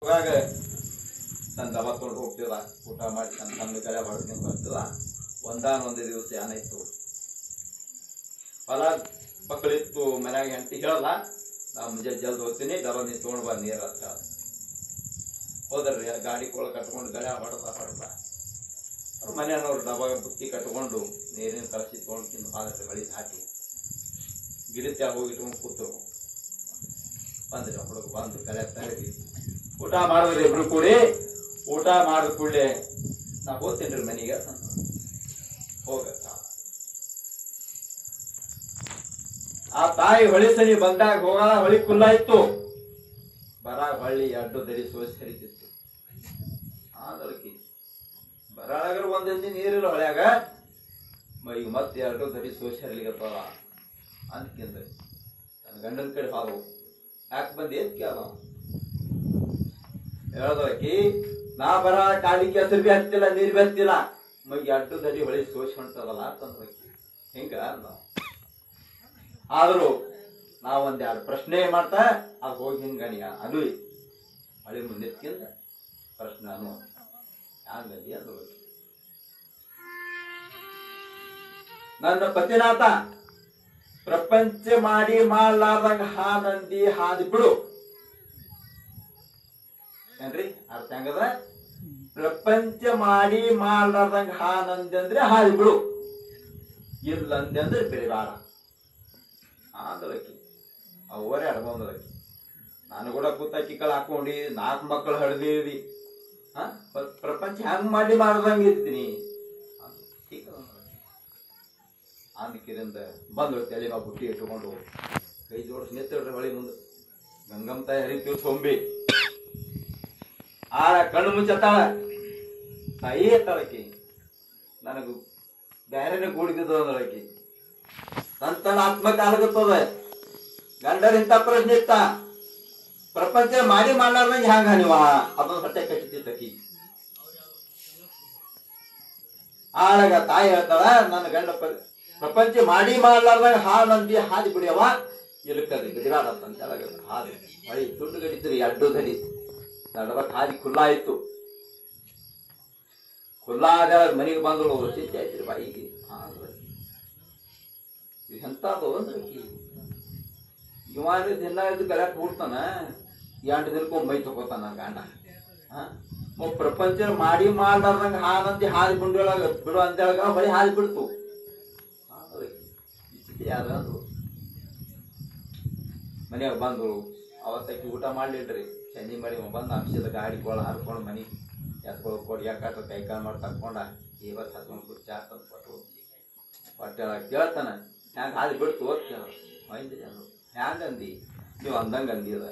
ಹೋಗಾಗ ನನ್ನ ದವ ತೊಗೊಂಡು ಹೋಗ್ತಿಲ್ಲ ಊಟ ಮಾಡಿ ನನ್ನ ತಮ್ಮ ಕಡೆ ಹೊಡೆದ್ಕೊಂಡು ಬರ್ತಿಲ್ಲ ಒಂದಾನ ಒಂದು ದಿವಸ ಏನಾಯ್ತು ಹೊಲ ಮಕ್ಕಳಿತ್ತು ಮನ್ಯಾಗ ಹೆಂಡತಿ ಹೇಳಲ್ಲ ನಾ ಮುಂಜಾನೆ ಜಲ್ದಿ ಹೋಗ್ತೀನಿ ದರ ನೀ ತೊಗೊಂಡು ಬಾ ನೀರ ಅಂತ ಹೇಳ್ದ. ಹೋದ್ರಿ ಗಾಡಿ ಕೊಳ ಕಟ್ಕೊಂಡು ಗಳೆ ಹೊಡೆದ ಹೊಡೆದ ಅವ್ರ ಮನೆಯವ್ರು ಡಬ್ಬ ಬುತ್ತಿ ಕಟ್ಕೊಂಡು ನೀರಿನ ಕಲಸಿ ತೊಗೊಂಡು ತಿಂದು ಹಾಕಿ ಬಳಿ ಹಾಕಿ ಗಿಡತ್ಯಾಗ ಹೋಗಿ ಇಟ್ಕೊಂಡು ಕೂತು ಬಂದ್ರಿ ಹುಡುಗ ಬಂದು ಕಲೆ ತರಗಿ ಊಟ ಮಾಡಿದ್ರಿ ಇಬ್ರು ಕೂಡಿ ಊಟ ಮಾಡಿದ ಕೂಡಲೇ ನಾ ಹೋಗ್ತೇನ್ರಿ ಮನೆಗೆ ಹೋಗತ್ತ ಆ ತಾಯಿ ಹೊಳಿ ಸನಿ ಬಂದಾಗ ಹೋಗಾಗ ಹೊಳಿ ಕುಲ್ಲ ಇತ್ತು ಬರಾಗ ಹೊಳ್ಳಿ ಅಡ್ಡು ದರಿ ಸೋಸಿ ಹರಿತಿತ್ತು ಆದಳಕಿ ಬರಾಳಗರ ಒಂದೊಂದು ನೀರಿಲ್ಲ ಹೊಳ್ಯಾಗ ಮ- ಈಗ ಮತ್ತೆ ಎರಡು ದರಿ ಸೋಸಿ ಹರಿಲಿಗತ್ತವ ಅಂದ್ಕಿಂದ ನನ್ನ ಗಂಡನ ಕಡೆ ಹಾವು ಯಾಕೆ ಬಂದು ಏನ್ ಕೇಳ ಹೇಳದಕಿ ನಾ ಬರ ಕಾಲಿ ಕೆಸರು ಬಿ ಹತ್ತಿಲ್ಲ ನೀರ್ ಬಿ ಹತ್ತಿಲ್ಲ ಮಗ್ ಅಡ್ಡು ದಡಿ ಹೊಳಿ ಸೋಸಿ ಹೊಂಟದಲ್ಲ ಅಂತಂದ್ರಕಿ ಹಿಂಗ ಅಂದ ಆದ್ರೂ ನಾ ಒಂದ್ ಎರಡು ಪ್ರಶ್ನೆ ಮಾಡ್ತಾ ಅದು ಹೋಗಿ ಹಿಂಗಣಿಯ ಅದು ಹಳಿ ಮುಂದೆತ್ಕಿಂದ ಪ್ರಶ್ನೆ ಅನು ಹ್ಯಾಂಗಂದಿ ಅಂದ್ರು ನನ್ನ ಪತಿನಾಥ ಪ್ರಪಂಚ ಮಾಡಿ ಮಾಡ್ಲಾರ್ದಂಗ ಹಾದಂದಿ ಹಾದಿ ಬಿಡು ಏನ್ರಿ ಅರ್ಥ ಹೆಂಗದ ಪ್ರಪಂಚ ಮಾಡಿ ಮಾಡ್ಲಾರ್ದಂಗ ಹಾನಂದಿ ಅಂದ್ರೆ ಹಾದಿ ಬಿಡು ಇಲ್ಲಂದೆ ಅಂದ್ರೆ ಬೆಳಿಬಾರ ಆದಳಕಿ ಅವರೇ ಅಡ್ಕೊಂಡಳಕಿ ನಾನು ಕೂಡ ಕೂತಾಕಿ ಕಳ ಹಾಕೊಂಡಿ ನಾಲ್ಕು ಮಕ್ಕಳು ಹಡ್ದೀವಿ ಹಾ ಮತ್ತ್ ಪ್ರಪಂಚ ಹೆಂಗ್ ಮಾಡಿ ಮಾಡ್ದಂಗ ಇರ್ತೀನಿ ಆಂದಿಕಿರಿಂದ ಬಂದು ತಲೆ ನಾವು ಬುಟ್ಟಿ ಇಟ್ಟುಕೊಂಡು ಕೈ ಜೋಡಿಸಿ ನಿಂತಿಡ್ರಿ ಹೊಳಿ ಮುಂದೆ ಗಂಗಮ್ಮ ತಾಯಿ ಹರಿತೀವಿ ಸೊಂಬಿ ಆಳ ಕಣ್ಣು ಮುಚ್ಚತ್ತಾಳ ತಾಯಿ ಎತ್ತಾಳಕಿ ನನಗೂ ಬ್ಯಾರೆನೆ ಕೂಡಿದ್ದು ಅಂದಳಕಿ ಸಂತನ ಆತ್ಮ ಕಾಲಗುತ್ತದ ಗಂಡರಿಂತ ಪ್ರಶ್ನೆ ಇತ್ತ ಪ್ರಪಂಚ ಮಾಡಿ ಮಾಡ್ಲಾರ್ದಂಗ ಹ್ಯಾಂಗ ನೀವ ಅದೊಂದು ಹೊಟ್ಟೆ ಕಟ್ಟಿತ್ತಕಿ ಆಳಗ ತಾಯಿ ಹೇಳ್ತಾಳ ನನ್ನ ಗಂಡ ಪ- ಪ್ರಪಂಚ ಮಾಡಿ ಮಾಡ್ಲಾರ್ದಾಗ ಹಾಲು ನಂದಿ ಹಾದಿ ಬಿಡಿಯವ ಇಲಕ್ಕದ ಗಿಡಗಾಡ ಅಂತ ಹೇಳಗ ಹಾದಿ ಮಳಿ ತುಂಡು ಗಡಿದ್ರಿ ಅಡ್ಡು ಗಡಿ ನಡಬಕ್ ಹಾದಿ ಖುಲ್ಲಾ ಇತ್ತು ಖುಲ್ಲಾ ಆದ ಮನೆಗೆ ಬಂದಳು ಚಿಂತೆ ಆಯ್ತ್ರಿ ಬಾಯಿಗೆ ಎಂತದು ಅಂದ್ರೆ ಇವ ದಿನ ಇದು ಕರೆಕ್ಟ್ ಬಿಡ್ತಾನ ಎಂಟು ದಿನಕ್ಕೊಮ್ಮೆ ಮೈ ತಗೋತಾನ ಗಂಡ ಹಾ ಮತ್ತ್ ಪ್ರಪಂಚ ಮಾಡಿ ಮಾಡ್ಲಾರ್ದಂಗ ಹಾದಂತಿ ಹಾದಿ ಗುಂಡೊಳಗ ಬಿಡು ಅಂತೇಳಗ ಬರೀ ಹಾದಿ ಬಿಡ್ತು ಯಾರು ಮನ್ಯಾಗ ಬಂದ್ರು ಅವತ್ತಕ್ಕೆ ಊಟ ಮಾಡ್ಲಿಲ್ರಿ ಸಂಜೆ ಮಾಡಿ ಬಂದ ಅಂಶದ ಗಾಡಿ ಕೊಳ ಹರ್ಕೊಂಡು ಮನಿ ಎತ್ಕೊಳ್ ಕೊಡಿ ಯಾಕಾಟ ಕೈ ಕಾಲು ಮಾಡಿ ತಕ್ಕೊಂಡ ಇವತ್ತು ಹತ್ಕೊಂಡು ಕುರ್ಚಿ ಹಾಕಂತ ಕೊಟ್ಟು ಹೊಟ್ಟೆ ಕೇಳ್ತಾನ ಹ್ಯಾಂಗ ಹಾದಿ ಬಿಡ್ತು ಓದ್ ಕೇಳ ಮೈಂದ್ರಿ ಅಂದ್ರು ಹ್ಯಾಂಗ ಅಂದಿ ನೀವು ಅಂದಂಗ ಅಂದಿದ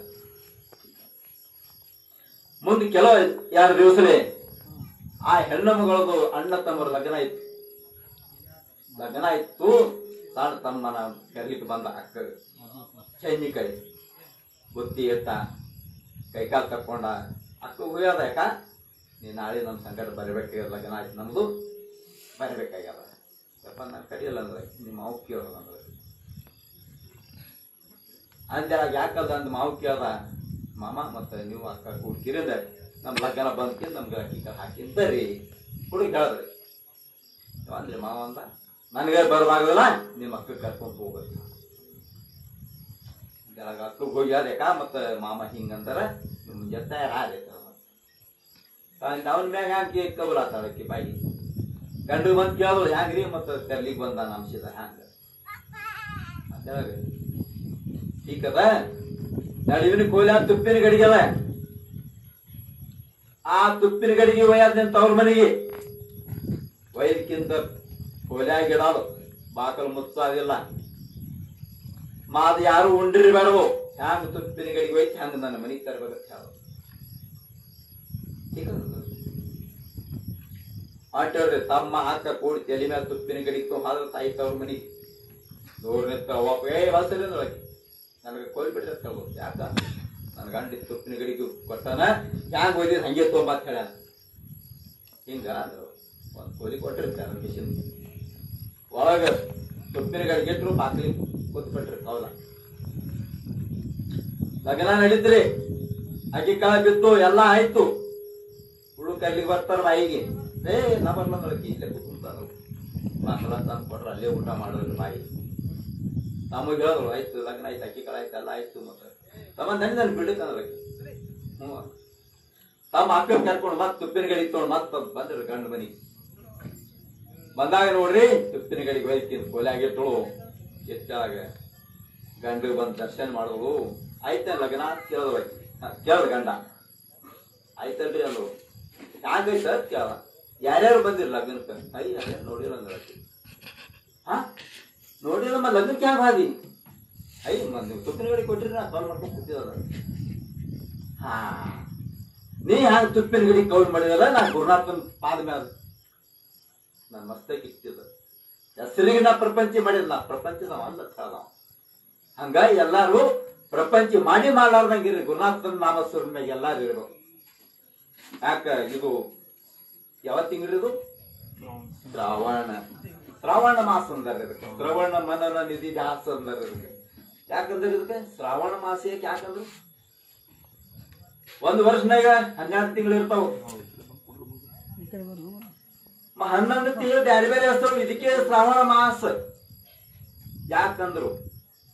ಮುಂದೆ ಕೆಲವು ಎರಡು ದಿವಸಲೇ ಆ ಹೆಣ್ಣು ಮಗಳದು ಅಣ್ಣ ತಮ್ಮರ ಲಗ್ನ ಇತ್ತು ಲಗ್ನ ಇತ್ತು ಸಣ್ಣ ತಮ್ಮನ ಕರಿಲಿಕ್ಕೆ ಬಂದ ಅಕ್ಕ ಚೈನಿಕಾಯಿ ಬುತ್ತಿ ಎತ್ತ ಕೈಕಾಲು ತಕ್ಕೊಂಡ ಅಕ್ಕ ಹೋಗ್ಯದ ಯಾಕ ನೀ ನಾಳೆ ನಮ್ಮ ಸಂಕಟ ಬರಬೇಕಾಗ್ಯದ ಲಗ್ನ ಆಯ್ತು ನಮ್ದು ಬರಬೇಕಾಗ್ಯದ ಯಪ್ಪ ನಾನು ಕಡಿಯಲ್ಲ ಅಂದ್ರೆ ನಿಮ್ಮ ಮಾವು ಕೇಳೋದು ಅಂದ್ರೆ ಅಂದಾಗ ಯಾಕಲ್ದ ಅಂದ ಮಾವು ಕೇಳ್ದ ಮಾಮ ಮತ್ತೆ ನೀವು ಅಕ್ಕ ಕೂಡ್ಕಿರಿದ ನಮ್ಮ ಲಗ್ನ ಬಂದ್ಕಿ ನಮ್ಗೆ ಅಕ್ಕಿ ಕಾಳು ಹಾಕಿದ್ದರಿ ಹುಡುಗಿ ಹೇಳಿದ್ರಿ ಅಂದ್ರಿ ಮಾವ ಅಂತ ನನಗೆ ಬರಬಾರ್ದಲ್ಲ ನಿಮ್ಮ ಅಕ್ಕ ಕರ್ಕೊಂಡು ಹೋಗ್ಬೇಕು ಕೆಳಗ ಅಕ್ಕಗೆ ಹೋಗಿ ಯಾಕ ಮತ್ತೆ ಮಾಮ ಹಿಂಗಂತಾರ ನಿಮ್ಮ ಜೊತೆ ಯಾರೈತ ಅವನ ಮ್ಯಾಗ ಹ್ಯಾಂಗ ಕಬಲಾತಾಳಕ್ಕಿ ಬಾಯಿ ಗಂಡು ಬಂದ್ ಕೇಳಿದ್ರು ಹ್ಯಾಂಗ್ರಿ ಮತ್ತೆ ಕರ್ಲಿಗೆ ಬಂದ ಅಂಶದ ಹ್ಯಾಂಗ ಅಂತೇಳಿ ठीक ಅದ ನಡುವಿನ ಕೋಲ ತುಪ್ಪಿನ ಗಡಿಗೆಲ್ಲ ಆ ತುಪ್ಪಿನ ಗಡಿಗೆ ಒಯ್ಯಾದ ತವ್ರ ಮನೆಗೆ ಒಯ್ದಕ್ಕಿಂತ ಕೋಲ್ಯಾಗ ಇಡೋದು ಬಾಕಲು ಮುಚ್ಚೋದಿಲ್ಲ ಮಾದ ಯಾರು ಉಂಡ್ರಿ ಬೇಡವು ಹ್ಯಾಂಗ ತುಪ್ಪಿನ ಗಡಿಗೆ ಒಯ್ತು ಹ್ಯಾಂಗ ನನ್ನ ಮನೆಗೆ ತರಬೇಕಂತ ಹೇಳೋದು ठीक ಅದ ಆಟೋರಿ ತಮ್ಮ ಅಕ್ಕ ಕೂಡಿ ತಲೆ ಮೇಲೆ ತುಪ್ಪಿನ ಗಡಿಗೆ ಹಾದ್ರ ತಾಯಿ ತವ್ರ ಮನೆಗೆ ದೂರ ನಿಂತ ಏ ಬಸ್ಸಲ್ಲಿ ನೋಡಕ್ಕೆ ನನಗೆ ಕೋಲ್ ಬಿಟ್ರೆ ತಗೋದು ಯಾಕ ನನ್ನ ಗಂಡ ತುಪ್ಪಿನ ಗಡಿಗೆ ಕೊಟ್ಟಾನ ಹ್ಯಾಂಗ ಹೋಯ್ದಿದ್ ಹಂಗೆ ತೊಗೊಂಬತ್ ಹೇಳ್ಯಾನ ಹಿಂಗ ಅಂದ್ರು ಒಂದು ಕೋಲಿ ಕೊಟ್ಟಿರ್ತಾರೆ ಮಿಷಿನ್ ಒಳಗ ತುಪ್ಪಿನ ಗಡಿಗೆ ಇಟ್ರು ಬಾಕ್ಲಿ ಕೂತ್ ಬಿಟ್ರಿ ಕವಲ ಲಗ್ನ ನಡೀತ್ರಿ ಅಕ್ಕಿ ಕಾಳ ಬಿತ್ತು ಎಲ್ಲ ಆಯ್ತು ಹುಡುಕ ಅಲ್ಲಿಗೆ ಬರ್ತಾರ ಬಾಯಿಗೆ ಏ ನಾ ಬರ್ಲ ನೋಡಕ್ಕೆ ಇಲ್ಲೇ ಕೂತ್ಕೊಂತಾರ ಮಸಾಲ ತಂದು ಕೊಟ್ರ ಅಲ್ಲೇ ಊಟ ಮಾಡೋದ್ರ ಬಾಯಿ ನಮಗೆ ಹೇಳಿದ್ರು ಆಯ್ತು ಲಗ್ನ ಆಯ್ತು ಅಕ್ಕಿ ಕಾಳ ಆಯ್ತು ಎಲ್ಲ ಆಯ್ತು ಮತ್ತೆ ತಮ್ಮ ನನ್ ನನ್ ಬಿಡಕ್ಕೆ ಅನ್ನೋದಕ್ಕೆ ಹ್ಞೂ ತಮ್ಮ ಅಕ್ಕ ಕರ್ಕೊಂಡು ಮತ್ತೆ ತುಪ್ಪಿನ ಗಡಿ ತೊಗೊಂಡು ಮತ್ತೆ ಬಂದ್ರು ಗಂಡು ಮನಿ ಬಂದಾಗ ನೋಡ್ರಿ ತುಪ್ಪಿನ ಗಡಿಗೆ ಒಯ್ತೀನಿ ಕೊಲೆಯಾಗಿಟ್ಟಳು ಎತ್ತಾಗ ಗಂಡು ಬಂದು ದರ್ಶನ ಮಾಡೋದು ಆಯ್ತ ಲಗ್ನ ಅಂತ ಕೇಳೋದು ಆಕಿ. ಹ, ಕೇಳ್ದ ಗಂಡ ಆಯ್ತಲ್ರಿ ಅಂದ್ರು ಹ್ಯಾಂಗೈತ ಅಂತ ಕೇಳ ಯಾರ್ಯಾರು ಬಂದಿರ ಲಗ್ನಕ್ಕೆ ಐ ಅದೇ ನೋಡಿಲ್ಲ ಅಂದ್ರೆ ಆಕಿ. ಹಾ ನೋಡಿಲ್ಲ ಮ ಲಗ್ನಕ್ಕೆ ಹ್ಯಾಂಗ ಹಾದಿ ಐ ಮ ನೀವು ತುಪ್ಪಿನ ಗಡಿ ಕೊಟ್ಟಿರಿ ನಾ ಕಾಲ್ ಮಾಡ್ಕೊಂಡು ಕೂತಿದ ಹಾ ನೀ ಹ್ಯಾಂಗ ತುಪ್ಪಿನ ಗಡಿ ಕೌಲ್ ಮಾಡಿದಲ್ಲ ನಾ ಗುರುನಾಥನ್ ಪಾದ ಮ್ಯಾಲ ನಾನು ಮಸ್ತಕ್ಕೆ ಇಟ್ಟಿದ್ದ ಹೆಸರಿಗೆ ನಾ ಪ್ರಪಂಚ ಮಾಡಿಲ್ಲ ಪ್ರಪಂಚದ ಒಂದ ನಾವು ಹಂಗ ಎಲ್ಲಾರು ಪ್ರಪಂಚ ಮಾಡಿ ಮಾಡ್ಲಾರ್ದಂಗಿರಿ ಗುರುನಾಥನ ನಾಮಸ್ವರ ಮ್ಯಾಗ ಎಲ್ಲಾರು ಇರೋ ಯಾಕ ಇದು ಯಾವ ತಿಂಗಳು ಇದು ಶ್ರಾವಣ ಶ್ರಾವಣ ಮಾಸ ಅಂದಾರ ಇದಕ್ಕೆ ಶ್ರವಣ ಮನನ ನಿಧಿ ದಾಸ ಅಂದಾರ ಇದಕ್ಕೆ ಯಾಕಂದ್ರೆ ಇದಕ್ಕೆ ಶ್ರಾವಣ ಮಾಸ ಯಾಕೆ ಯಾಕಂದ್ರೆ ಒಂದು ವರ್ಷನಾಗ ಹನ್ನೆರಡು ತಿಂಗಳು ಇರ್ತಾವ ಮ- ಹನ್ನೊಂದು ತಿಂಗಳು ಬ್ಯಾರೆ ಬೇರೆ ಹೆಸರು ಇದಕ್ಕೆ ಶ್ರಾವಣ ಮಾಸ ಯಾಕಂದ್ರು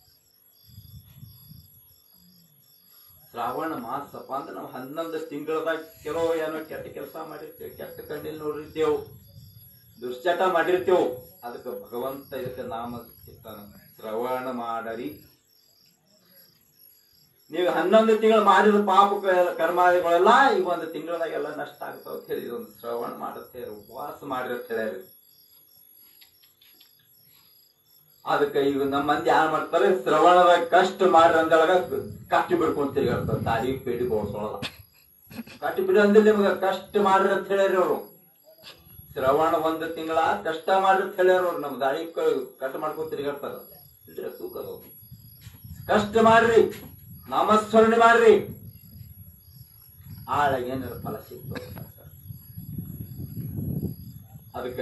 ಶ್ರಾವಣ ಮಾಸಪ್ಪ ಅಂದ್ರೆ ನಾವು ಹನ್ನೊಂದು ತಿಂಗಳದಾಗ ಕೆಲವು ಏನೋ ಕೆಟ್ಟ ಕೆಲಸ ಮಾಡಿರ್ತೇವೆ ಕೆಟ್ಟ ಕಣ್ಣಿಲ್ ನೋಡಿರ್ತೇವು ದುಶ್ಚಟ ಮಾಡಿರ್ತೇವು ಅದಕ್ಕೆ ಭಗವಂತ ಇದಕ್ಕೆ ನಾಮ ಇರ್ತಾನ ಶ್ರವಣ ಮಾಡರಿ ನೀವು ಹನ್ನೊಂದು ತಿಂಗಳು ಮಾಡಿದ ಪಾಪ ಕ- ಕರ್ಮಾದಿಗಳೆಲ್ಲ ಈ ಒಂದು ತಿಂಗಳದಾಗೆಲ್ಲ ನಷ್ಟ ಆಗ್ತಾವ ಅಂತ ಹೇಳಿ ಇದೊಂದು ಶ್ರವಣ ಮಾಡುತ್ತೆ ಉಪವಾಸ ಮಾಡಿರಿ ಅಂತ ಹೇಳ್ಯಾರಿ ಅದಕ್ಕೆ ಈಗ ನಮ್ಮ ಮಂದಿ ಯಾರು ಮಾಡ್ತಾರೆ ಶ್ರವಣದಾಗ ಕಷ್ಟ ಮಾಡ್ರಿ ಅಂದೊಳಗ ಕಟ್ಟಿ ಬಿಡ್ಕೊಂಡ್ ತಿರ್ಗಾಡ್ತಾರೆ ದಾರಿ ಪೇಡಿ ಬೋಡ್ಸೋಳಲ್ಲ ಕಟ್ಟಿ ಬಿಡು ಅಂದ್ರೆ ನಿಮ್ಗೆ ಕಷ್ಟ ಮಾಡ್ರಿ ಅಂತ ಹೇಳ್ಯಾರಿ ಅವರು ಶ್ರವಣ ಒಂದು ತಿಂಗಳ ಕಷ್ಟ ಮಾಡ್ರಿ ಅಂತ ಹೇಳ್ಯಾರ ಅವ್ರು ನಮ್ಮ ದಾರಿ ಕಟ್ ಮಾಡ್ಕೊಂಡ್ ತಿರ್ಗಾಡ್ತಾರ ಇಲ್ರಿ ತೂಕದ ಕಷ್ಟ ಮಾಡ್ರಿ ನಾಮಸ್ಮರಣೆ ಮಾಡ್ರಿ ಆಳಗ ಏನಾರ ಫಲ ಸಿಗ್ತದೆ ಅದಕ್ಕೆ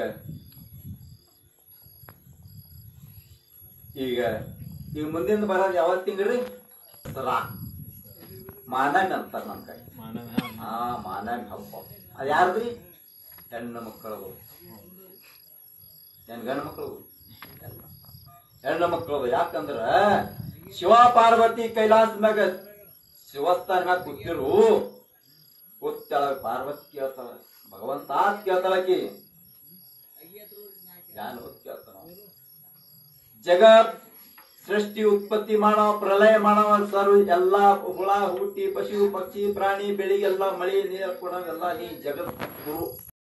ಈಗ ಈಗ ಮುಂದಿನ ಬರೋದು ಯಾವ ತಿಂಗ್ರಿ ದಸರಾ ಮಾನಂಗ್ ಅಂತಾರ ನಮ್ ಕಡೆ ಹಾ ಮಾನಂಗ್ ಹಬ್ಬ ಅದು ಯಾರ್ದ್ರಿ ಹೆಣ್ಣು ಮಕ್ಕಳದು ಏನ್ ಗಂಡು ಮಕ್ಕಳು ಹೆಣ್ಣು ಮಕ್ಕಳದು ಯಾಕಂದ್ರ ಶಿವ ಪಾರ್ವತಿ ಕೈಲಾಸ ಮ್ಯಾಗ ಶಿವಸ್ಥಾನ ಮ್ಯಾಗ ಕೂತಿರು ಕೂತಾಳ ಪಾರ್ವತಿ ಕೇಳ್ತಾಳ ಭಗವಂತ ಕೇಳ್ತಾಳಕಿ ಜ್ಞಾನ ಕೇಳ್ತಾನ ಜಗತ್ ಸೃಷ್ಟಿ ಉತ್ಪತ್ತಿ ಮಾಡವ ಪ್ರಳಯ ಮಾಡವ ಸರ್ವ ಎಲ್ಲಾ ಹುಳ ಹುಟ್ಟಿ ಪಶು ಪಕ್ಷಿ ಪ್ರಾಣಿ ಬೆಳಿ ಎಲ್ಲ ಮಳಿ ನೀರು ಕೊಡೋ ಎಲ್ಲ ನೀ ಜಗತ್ ಗುರು